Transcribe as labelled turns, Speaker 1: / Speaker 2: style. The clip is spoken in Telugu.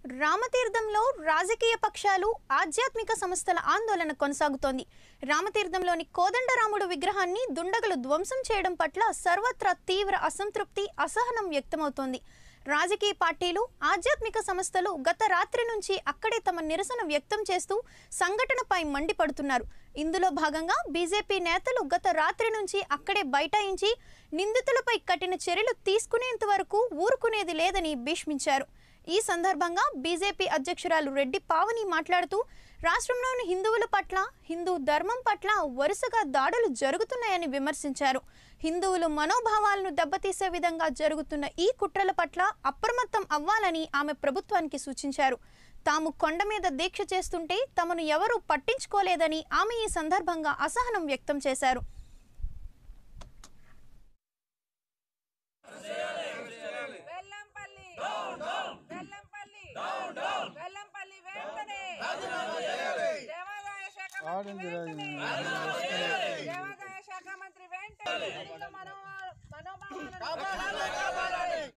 Speaker 1: రామతీర్థంలో రాజకీయ పక్షాలు ఆధ్యాత్మిక సంస్థల ఆందోళన కొనసాగుతోంది రామతీర్థంలోని కోదండరాముడు విగ్రహాన్ని దుండగులు ధ్వంసం చేయడం పట్ల సర్వత్రా తీవ్ర అసంతృప్తి అసహనం వ్యక్తమవుతోంది రాజకీయ పార్టీలు ఆధ్యాత్మిక సంస్థలు గత రాత్రి నుంచి అక్కడే తమ నిరసన వ్యక్తం చేస్తూ సంఘటనపై మండిపడుతున్నారు ఇందులో భాగంగా బీజేపీ నేతలు గత రాత్రి నుంచి అక్కడే బైఠాయించి నిందితులపై కఠిన చర్యలు తీసుకునేంత వరకు ఊరుకునేది లేదని భీష్మించారు ఈ సందర్భంగా బీజేపీ అధ్యక్షురాలు రెడ్డి పావని మాట్లాడుతూ రాష్ట్రంలోని హిందువుల పట్ల హిందూ ధర్మం పట్ల వరుసగా దాడులు జరుగుతున్నాయని విమర్శించారు హిందువులు మనోభావాలను దెబ్బతీసే విధంగా జరుగుతున్న ఈ కుట్రల పట్ల అప్రమత్తం అవ్వాలని ఆమె ప్రభుత్వానికి సూచించారు తాము కొండ మీద దీక్ష చేస్తుంటే తమను ఎవరూ పట్టించుకోలేదని ఆమె ఈ సందర్భంగా అసహనం వ్యక్తం చేశారు
Speaker 2: వెల్లంపల్లి వెల్లంపల్లి వెల్లంపల్లి వెంటనే దేవాదాయ శాఖ మంత్రి వెంటనే దేవాదాయ శాఖ మంత్రి వెంటనే హిందూ మనోభావాలను